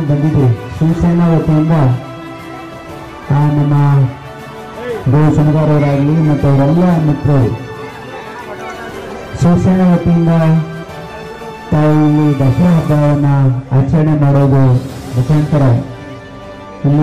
ಬಂದಿದ್ದೀವಿ ಶಿವಸೇನಾ ವತಿಯಿಂದ ಆ, ನಮ್ಮ ಗೋ ಸುಣಗಾರವರಾಗಲಿ ಮತ್ತು ಅವರೆಲ್ಲ ಮಿತ್ರರು ಶಿವಸೇನಾ ವತಿಯಿಂದ ತಾವು ಇಲ್ಲಿ ದಸರಾ ಹಬ್ಬವನ್ನು ಆಚರಣೆ ಮಾಡೋದು ಮುಖಾಂತರ ಇಲ್ಲಿ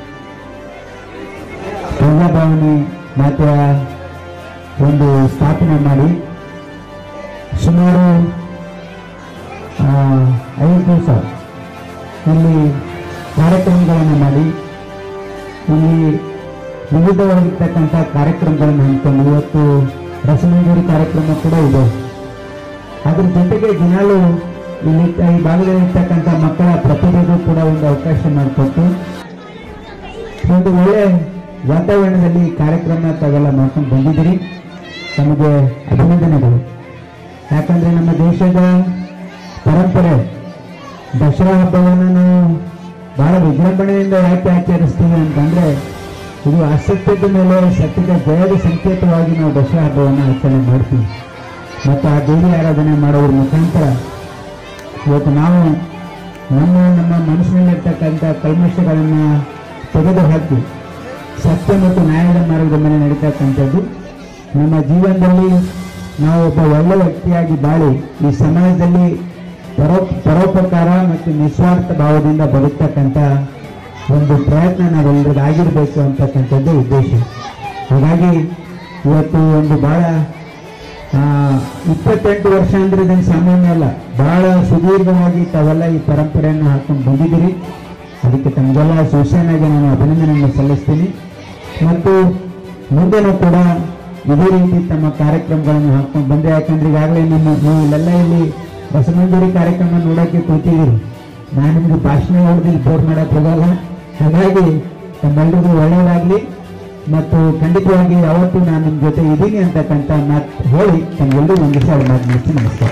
ಪೂಜಾಭಾವನೆ ಮಾತ್ರ ಒಂದು ಸ್ಥಾಪನೆ ಮಾಡಿ ಸುಮಾರು ಆ, ಐದು ದಿವಸ ಇಲ್ಲಿ ಕಾರ್ಯಕ್ರಮಗಳನ್ನು ಮಾಡಿ ಇಲ್ಲಿ ವಿವಿಧವಾಗಿರ್ತಕ್ಕಂಥ ಕಾರ್ಯಕ್ರಮಗಳನ್ನು ಹಮ್ಮಿಕೊಂಡು ಇವತ್ತು ರಸಮಂಜೂರಿ ಕಾರ್ಯಕ್ರಮ ಕೂಡ ಇದೆ ಅದ್ರ ಜೊತೆಗೆ ದಿನಾಲು ಇಲ್ಲಿ ಈ ಭಾಗದಲ್ಲಿರ್ತಕ್ಕಂಥ ಮಕ್ಕಳ ಪ್ರತಿಭೆಗೂ ಕೂಡ ಒಂದು ಅವಕಾಶ ಮಾಡಿಕೊಟ್ಟು ಒಂದು ಒಳ್ಳೆ ವಾತಾವರಣದಲ್ಲಿ ಈ ಕಾರ್ಯಕ್ರಮ ತಾವೆಲ್ಲ ಮಾಡ್ಕೊಂಡು ಬಂದಿದ್ದೀರಿ ತಮಗೆ ಅಭಿನಂದನೆಗಳು ಯಾಕಂದ್ರೆ ನಮ್ಮ ದೇಶದ ಪರಂಪರೆ ದಸರಾ ಹಬ್ಬವನ್ನು ನಾವು ಬಹಳ ವಿಜೃಂಭಣೆಯಿಂದ ಯಾಕೆ ಆಚರಿಸ್ತೀವಿ ಅಂತಂದ್ರೆ ಇದು ಅಸತ್ಯದ ಮೇಲೆ ಸತ್ಯದ ಜಯದ ಸಂಕೇತವಾಗಿ ನಾವು ದಸರಾ ಹಬ್ಬವನ್ನು ಆಚರಣೆ ಮಾಡ್ತೀವಿ ಮತ್ತು ಆ ದೇವಿ ಆರಾಧನೆ ಮಾಡೋದ್ರ ಮುಖಾಂತರ ಇವತ್ತು ನಾವು ನಮ್ಮ ನಮ್ಮ ಮನಸ್ಸಿನಲ್ಲಿರ್ತಕ್ಕಂಥ ಕಲ್ಮಶಗಳನ್ನು ತೆಗೆದು ಹಾಕಿ ಸತ್ಯ ಮತ್ತು ನ್ಯಾಯದ ಮಾರ್ಗದ ಮೇಲೆ ನಡೀತಕ್ಕಂಥದ್ದು ನಮ್ಮ ಜೀವನದಲ್ಲಿ ನಾವು ಒಬ್ಬ ಒಳ್ಳೆ ವ್ಯಕ್ತಿಯಾಗಿ ಬಾಳಿ ಈ ಸಮಾಜದಲ್ಲಿ ಪರೋ ಪರೋಪಕಾರ ಮತ್ತು ನಿಸ್ವಾರ್ಥ ಭಾವದಿಂದ ಬದುಕ್ತಕ್ಕಂಥ ಒಂದು ಪ್ರಯತ್ನ ನಾವೆಲ್ಲರಿಗೂ ಆಗಿರಬೇಕು ಅಂತಕ್ಕಂಥದ್ದು ಉದ್ದೇಶ ಹಾಗಾಗಿ ಇವತ್ತು ಒಂದು ಬಹಳ ಆ, ಇಪ್ಪತ್ತೆಂಟು ವರ್ಷ ಅಂದ್ರೆ ಇದನ್ನು ಸಾಮಾನ್ಯ ಅಲ್ಲ ಬಹಳ ಸುದೀರ್ಘವಾಗಿ ತಾವೆಲ್ಲ ಈ ಪರಂಪರೆಯನ್ನು ಹಾಕೊಂಡು ಬಂದಿದ್ದೀರಿ ಅದಕ್ಕೆ ತಮಗೆಲ್ಲ ಶಿವಸೇನೆಗೆ ನಾನು ಅಭಿನಂದನೆಯನ್ನು ಸಲ್ಲಿಸ್ತೀನಿ ಮತ್ತು ಮುಂದೆನೂ ಕೂಡ ಇದೇ ರೀತಿ ತಮ್ಮ ಕಾರ್ಯಕ್ರಮಗಳನ್ನು ಹಾಕೊಂಡು ಬಂದೆ ಯಾಕಂದ್ರೆ ಈಗಾಗಲೇ ನಿಮ್ಮ ನೀವು ಇಲ್ಲೆಲ್ಲ ಇಲ್ಲಿ ರಸಮಂಜೂರಿ ಕಾರ್ಯಕ್ರಮ ನೋಡೋಕ್ಕೆ ಕೂತಿದ್ದೀರಿ ನಾನು ನಿಮ್ಗೆ ಭಾಷಣ ಹೊಡೆದು ಬೋರ್ ಮಾಡಕ್ ಹೋಗಲ್ಲ ಹಾಗಾಗಿ ತಮ್ಮೆಲ್ಲರಿಗೂ ಒಳ್ಳೆಯದಾಗಲಿ ಮತ್ತು ಖಂಡಿತವಾಗಿ ಯಾವತ್ತೂ ನಾನು ನಿಮ್ಮ ಜೊತೆ ಇದ್ದೀನಿ ಅಂತಕ್ಕಂಥ ಮಾತು ಹೇಳಿ ತಮ್ಗೆಲ್ಲರೂ ಒಂದು ದಿವಸ ಮಾತು ಮುಗಿಸಿ ನಮಸ್ಕಾರ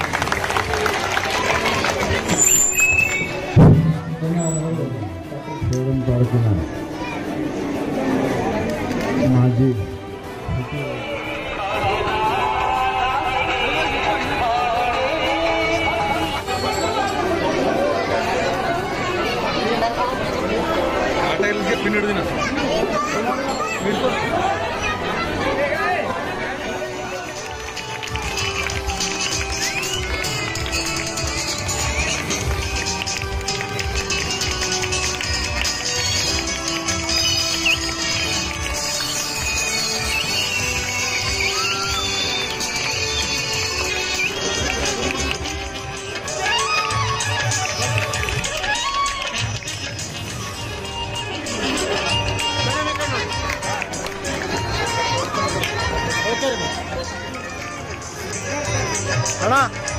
ಸೇವನ್ ತಾಲೂಕಿನ ಮಾಜಿ ಟೈಲ್ಗೆ ಪಿನ್ ಹಿಡಿದಿನ ಅಣ್ಣ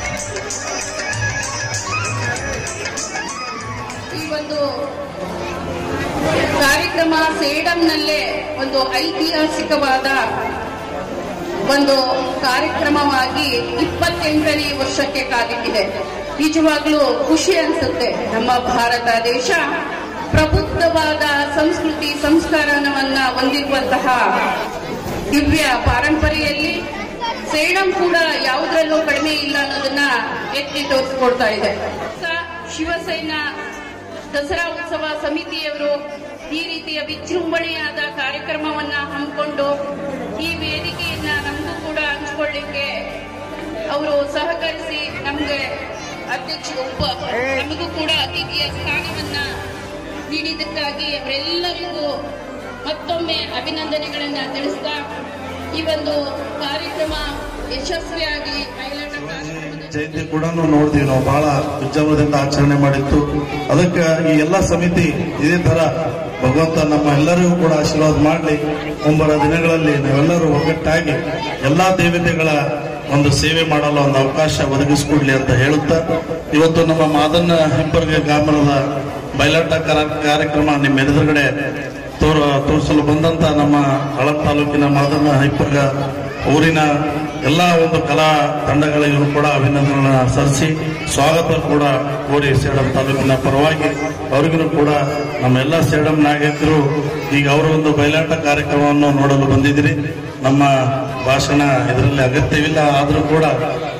ಈ ಒಂದು ಕಾರ್ಯಕ್ರಮ ಸೇಡಂನಲ್ಲೇ ಒಂದು ಐತಿಹಾಸಿಕವಾದ ಒಂದು ಕಾರ್ಯಕ್ರಮವಾಗಿ ಇಪ್ಪತ್ತೆಂಟನೇ ವರ್ಷಕ್ಕೆ ಕಾಲಿಟ್ಟಿದೆ ನಿಜವಾಗ್ಲೂ ಖುಷಿ ಅನ್ಸುತ್ತೆ ನಮ್ಮ ಭಾರತ ದೇಶ ಪ್ರಬುದ್ಧವಾದ ಸಂಸ್ಕೃತಿ ಸಂಸ್ಕಾರವನ್ನ ಹೊಂದಿರುವಂತಹ ದಿವ್ಯ ಪಾರಂಪರೆಯಲ್ಲಿ ಸೇಡಂ ಕೂಡ ಯಾವುದರಲ್ಲೂ ಕಡಿಮೆ ಇಲ್ಲ ಅನ್ನೋದನ್ನ ಎತ್ತಿ ತೋರಿಸ್ಕೊಡ್ತಾ ಇದೆ ಸ- ಶಿವಸೇನಾ ದಸರಾ ಉತ್ಸವ ಸಮಿತಿಯವರು ಈ ರೀತಿಯ ವಿಜೃಂಭಣೆಯಾದ ಕಾರ್ಯಕ್ರಮವನ್ನ ಹಮ್ಮಿಕೊಂಡು ಈ ವೇದಿಕೆಯನ್ನ ನಮಗೂ ಕೂಡ ಹಂಚ್ಕೊಳ್ಳಿಕ್ಕೆ ಅವರು ಸಹಕರಿಸಿ ನಮ್ಗೆ ಅಧ್ಯಕ್ಷ ಒಬ್ಬ ನಮಗೂ ಕೂಡ ಅತಿಥಿಯ ಸ್ಥಾನವನ್ನ ನೀಡಿದ್ದಕ್ಕಾಗಿ ಅವರೆಲ್ಲರಿಗೂ ಮತ್ತೊಮ್ಮೆ ಅಭಿನಂದನೆಗಳನ್ನ ತಿಳಿಸ್ತಾ ಈ ಒಂದು ಕಾರ್ಯಕ್ರಮ ಯಶಸ್ವಿಯಾಗಿ ಬಯಲಾಟ ಕಾರ್ಯಕ್ರಮದ ಜಯಂತಿ ಕೂಡ ನೋಡ್ತೀವಿ ನಾವು ಬಹಳ ವಿಜೃಂಭಣೆಯಿಂದ ಆಚರಣೆ ಮಾಡಿತ್ತು ಅದಕ್ಕೆ ಈ ಎಲ್ಲ ಸಮಿತಿ ಇದೇ ತರ ಭಗವಂತ ನಮ್ಮ ಎಲ್ಲರಿಗೂ ಕೂಡ ಆಶೀರ್ವಾದ ಮಾಡಲಿ ಮುಂಬರುವ ದಿನಗಳಲ್ಲಿ ನಾವೆಲ್ಲರೂ ಒಗ್ಗಟ್ಟಾಗಿ ಎಲ್ಲಾ ದೇವತೆಗಳ ಒಂದು ಸೇವೆ ಮಾಡಲು ಒಂದು ಅವಕಾಶ ಒದಗಿಸಿಕೊಡ್ಲಿ ಅಂತ ಹೇಳುತ್ತಾ ಇವತ್ತು ನಮ್ಮ ಮಾದನ್ನ ಹಿಂಬರ್ಗ ಗ್ರಾಮದ ಬಯಲಾಟ ಕಾರ- ಕಾರ್ಯಕ್ರಮ ನಿಮ್ಮ ಎದುರುಗಡೆ ತೋರ ತೋರಿಸಲು ಬಂದಂತ ನಮ್ಮ ಹಳಂ ತಾಲೂಕಿನ ಮಾದನ್ನ ಹಿಪ್ಪರ್ಗ ಊರಿನ ಎಲ್ಲ ಒಂದು ಕಲಾ ತಂಡಗಳಿಗೂ ಕೂಡ ಅಭಿನಂದನೆ ಸಲ್ಲಿಸಿ ಸ್ವಾಗತ ಕೂಡ ಕೋರಿ ಸೇಡಂ ತಾಲೂಕಿನ ಪರವಾಗಿ ಅವರಿಗೂ ಕೂಡ ನಮ್ಮ ಎಲ್ಲ ಸೇಡಂ ನಾಯಕರು ಈಗ ಅವರ ಒಂದು ಬಯಲಾಟ ಕಾರ್ಯಕ್ರಮವನ್ನು ನೋಡಲು ಬಂದಿದ್ದೀರಿ ನಮ್ಮ ಭಾಷಣ ಇದರಲ್ಲಿ ಅಗತ್ಯವಿಲ್ಲ ಆದರೂ ಕೂಡ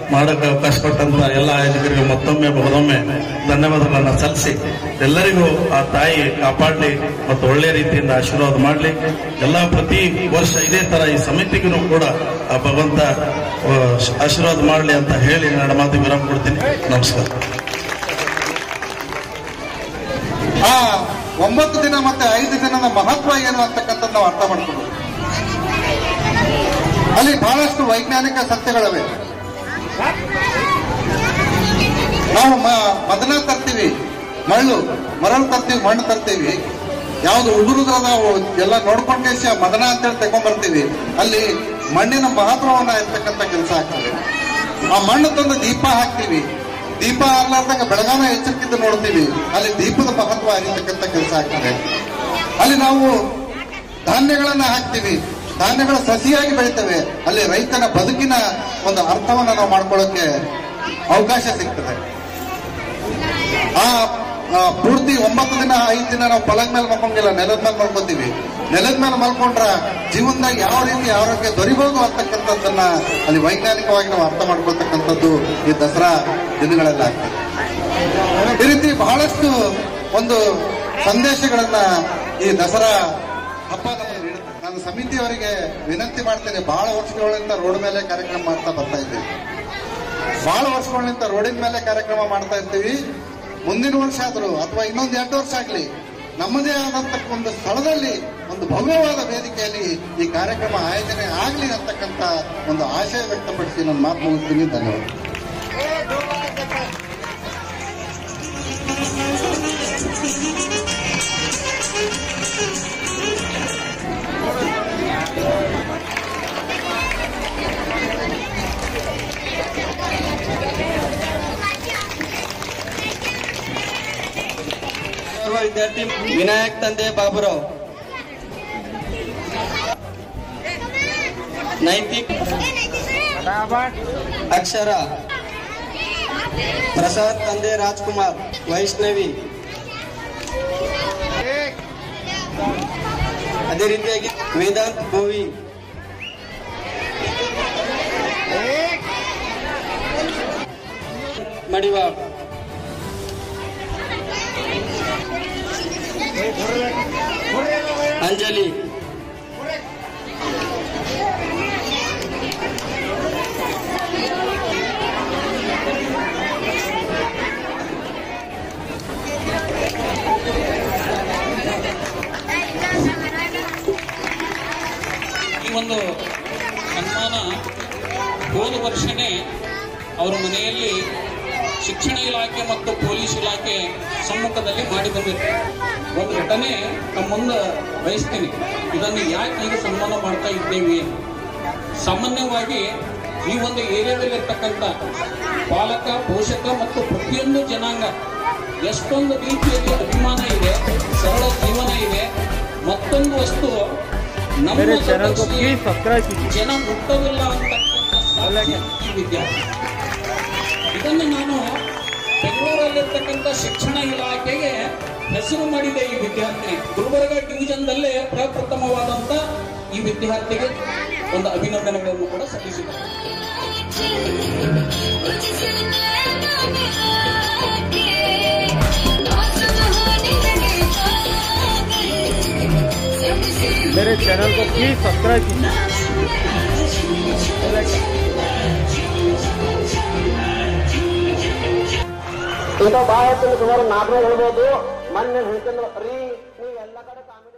ಮಾಡಕ್ಕೆ ಅವಕಾಶ ಕೊಟ್ಟಂತ ಎಲ್ಲ ಆಯೋಜಕರಿಗೆ ಮತ್ತೊಮ್ಮೆ ಮಗದೊಮ್ಮೆ ಧನ್ಯವಾದಗಳನ್ನ ಸಲ್ಲಿಸಿ ಎಲ್ಲರಿಗೂ ಆ ತಾಯಿ ಕಾಪಾಡಲಿ ಮತ್ತು ಒಳ್ಳೆಯ ರೀತಿಯಿಂದ ಆಶೀರ್ವಾದ ಮಾಡಲಿ ಎಲ್ಲ ಪ್ರತಿ ವರ್ಷ ಇದೇ ತರ ಈ ಸಮಿತಿಗೂ ಕೂಡ ಆ ಭಗವಂತ ಆ, ಆಶೀರ್ವಾದ ಮಾಡಲಿ ಅಂತ ಹೇಳಿ ನನ್ನ ಮಾತು ವಿರಾಮ ಕೊಡ್ತೀನಿ ನಮಸ್ಕಾರ ಆ ಒಂಬತ್ತು ದಿನ ಮತ್ತೆ ಐದು ದಿನದ ಮಹತ್ವ ಏನು ಅಂತಕ್ಕಂಥದ್ದು ನಾವು ಅರ್ಥ ಮಾಡ್ಕೊಂಡು ಅಲ್ಲಿ ಬಹಳಷ್ಟು ವೈಜ್ಞಾನಿಕ ಸತ್ಯಗಳಿವೆ ನಾವು ಮ- ಮದನ ತರ್ತೀವಿ ಮಳ್ಳು ಮರಳು ತರ್ತೀವಿ ಮಣ್ಣು ತರ್ತೀವಿ ಯಾವ್ದು ಉದುರುದ ಎಲ್ಲ ನೋಡ್ಕೊಂಡೇ ಶ- ಮದನ ಅಂತೇಳಿ ತಗೊಂಡ್ಬರ್ತೀವಿ ಅಲ್ಲಿ ಮಣ್ಣಿನ ಮಹತ್ವವನ್ನ ಇರ್ತಕ್ಕಂಥ ಕೆಲಸ ಆಗ್ತದೆ ಆ ಮಣ್ಣು ತಂದು ದೀಪ ಹಾಕ್ತೀವಿ ದೀಪ ಅಲ್ಲಾರ್ದಂಗ ಬೆಳಗಾನ ಎಚ್ಚರಿಕೆಯಿಂದ ನೋಡ್ತೀವಿ ಅಲ್ಲಿ ದೀಪದ ಮಹತ್ವ ಅರಿತಕ್ಕಂಥ ಕೆಲಸ ಆಗ್ತದೆ ಅಲ್ಲಿ ನಾವು ಧಾನ್ಯಗಳನ್ನ ಹಾಕ್ತೀವಿ ಧಾನ್ಯಗಳು ಸಸಿಯಾಗಿ ಬೆಳಿತವೆ ಅಲ್ಲಿ ರೈತನ ಬದುಕಿನ ಒಂದು ಅರ್ಥವನ್ನ ನಾವು ಮಾಡ್ಕೊಳ್ಳೋಕೆ ಅವಕಾಶ ಸಿಗ್ತದೆ ಆ ಆ, ಪೂರ್ತಿ ಒಂಬತ್ತು ದಿನ ಐದು ದಿನ ನಾವು ಪಲಂಗ್ ಮೇಲೆ ಮಲ್ಕೊಂಗಿಲ್ಲ ನೆಲದ ಮೇಲೆ ಮಲ್ಕೋತೀವಿ ನೆಲದ ಮೇಲೆ ಮಲ್ಕೊಂಡ್ರ ಜೀವನದಾಗ ಯಾವ ರೀತಿ ಆರೋಗ್ಯ ದೊರಿಬಹುದು ಅಂತಕ್ಕಂಥದ್ದನ್ನ ಅಲ್ಲಿ ವೈಜ್ಞಾನಿಕವಾಗಿ ನಾವು ಅರ್ಥ ಮಾಡ್ಕೊಳ್ತಕ್ಕಂಥದ್ದು ಈ ದಸರಾ ದಿನಗಳೆಲ್ಲ ಆಗ್ತದೆ ಈ ರೀತಿ ಬಹಳಷ್ಟು ಒಂದು ಸಂದೇಶಗಳನ್ನ ಈ ದಸರಾ ಹಬ್ಬ ನಮಗೆ ನೀಡುತ್ತೆ ನಾನು ಸಮಿತಿಯವರಿಗೆ ವಿನಂತಿ ಮಾಡ್ತೇನೆ ಬಹಳ ವರ್ಷಗಳಿಂದ ರೋಡ್ ಮೇಲೆ ಕಾರ್ಯಕ್ರಮ ಮಾಡ್ತಾ ಬರ್ತಾ ಇದ್ದೀವಿ ಬಹಳ ವರ್ಷಗಳಿಂದ ರೋಡಿನ ಮೇಲೆ ಕಾರ್ಯಕ್ರಮ ಮಾಡ್ತಾ ಇರ್ತೀವಿ ಮುಂದಿನ ವರ್ಷ ಆದರೂ ಅಥವಾ ಇನ್ನೊಂದು ಎಂಟು ವರ್ಷ ಆಗಲಿ ನಮ್ಮದೇ ಆದಂತ ಒಂದು ಸ್ಥಳದಲ್ಲಿ ಒಂದು ಭವ್ಯವಾದ ವೇದಿಕೆಯಲ್ಲಿ ಈ ಕಾರ್ಯಕ್ರಮ ಆಯೋಜನೆ ಆಗಲಿ ಅಂತಕ್ಕಂಥ ಒಂದು ಆಶಯ ವ್ಯಕ್ತಪಡಿಸಿ ನನ್ನ ಮಾತು ಮುಗಿಸ್ತೀನಿ ಧನ್ಯವಾದ सर्व विद्यार्थी विनायक ತಂದೆ ಬಾಬುರಾವ್ ನೈತಿಕ್ ಅಕ್ಷರ ಪ್ರಸಾದ್ ತಂದೆ ರಾಜ್ಕುಮಾರ್ ವೈಷ್ಣವಿ ಅದೇ ರೀತಿಯಾಗಿ ವೇದಾಂತ್ ಗೋವಿ ಮಡಿವಾಳ್ ಅಂಜಲಿ ಈ ಒಂದು ಸನ್ಮಾನ ಹೋದ ವರ್ಷನೇ ಅವರ ಮನೆಯಲ್ಲಿ ಶಿಕ್ಷಣ ಇಲಾಖೆ ಮತ್ತು ಪೊಲೀಸ್ ಇಲಾಖೆ ಸಮ್ಮುಖದಲ್ಲಿ ಮಾಡಿ ಬಂದಿತ್ತು ಒಂದು ಘಟನೆ ನಮ್ಮ ಮುಂದೆ ಬಯಸ್ತೀನಿ ಇದನ್ನು ಯಾಕೆ ಈಗ ಸನ್ಮಾನ ಮಾಡ್ತಾ ಇದ್ದೇವೆ ಸಾಮಾನ್ಯವಾಗಿ ಈ ಒಂದು ಏರಿಯಾದಲ್ಲಿರ್ತಕ್ಕಂಥ ಪಾಲಕ ಪೋಷಕ ಮತ್ತು ಪ್ರತಿಯೊಂದು ಜನಾಂಗ ಎಷ್ಟೊಂದು ರೀತಿಯಲ್ಲಿ ಅಭಿಮಾನ ಇದೆ ಸರಳ ಜೀವನ ಇದೆ ಮತ್ತೊಂದು ವಸ್ತು ನಮ್ಮ ಜಗತ್ತಿಗೆ ಜನ ಮುಟ್ಟೋದಿಲ್ಲ ಅಂತಕ್ಕಂಥ ಸಾಧ್ಯ ಈ ವಿದ್ಯಾರ್ಥಿ ಇದನ್ನು ನಾನು ಬೆಂಗಳೂರಲ್ಲಿರ್ತಕ್ಕಂಥ ಶಿಕ್ಷಣ ಇಲಾಖೆಗೆ ಹೆಸರು ಮಾಡಿದೆ ಈ ವಿದ್ಯಾರ್ಥಿ ಗುಲ್ಬರ್ಗ ಡಿವಿಷನ್ದಲ್ಲೇ ಪ್ರಪ್ರಥಮವಾದಂತ ಈ ವಿದ್ಯಾರ್ಥಿಗೆ ಒಂದು ಅಭಿನಂದನೆಗಳನ್ನು ಕೂಡ ಸಲ್ಲಿಸಿದ್ದಾರೆ मेरे चैनल को प्लीज सब्सक्राइब कीजिए ಇಂಥ ಬಾಳ ಸುಮಾರು ನಾಲ್ಕನೇ ಹೇಳ್ಬೋದು ಮೊನ್ನೆ ಹೇಳ್ಕೊಂಡು ರೀ ನೀವೆಲ್ಲ ಕಡೆ ಕಾಮಿಡಿ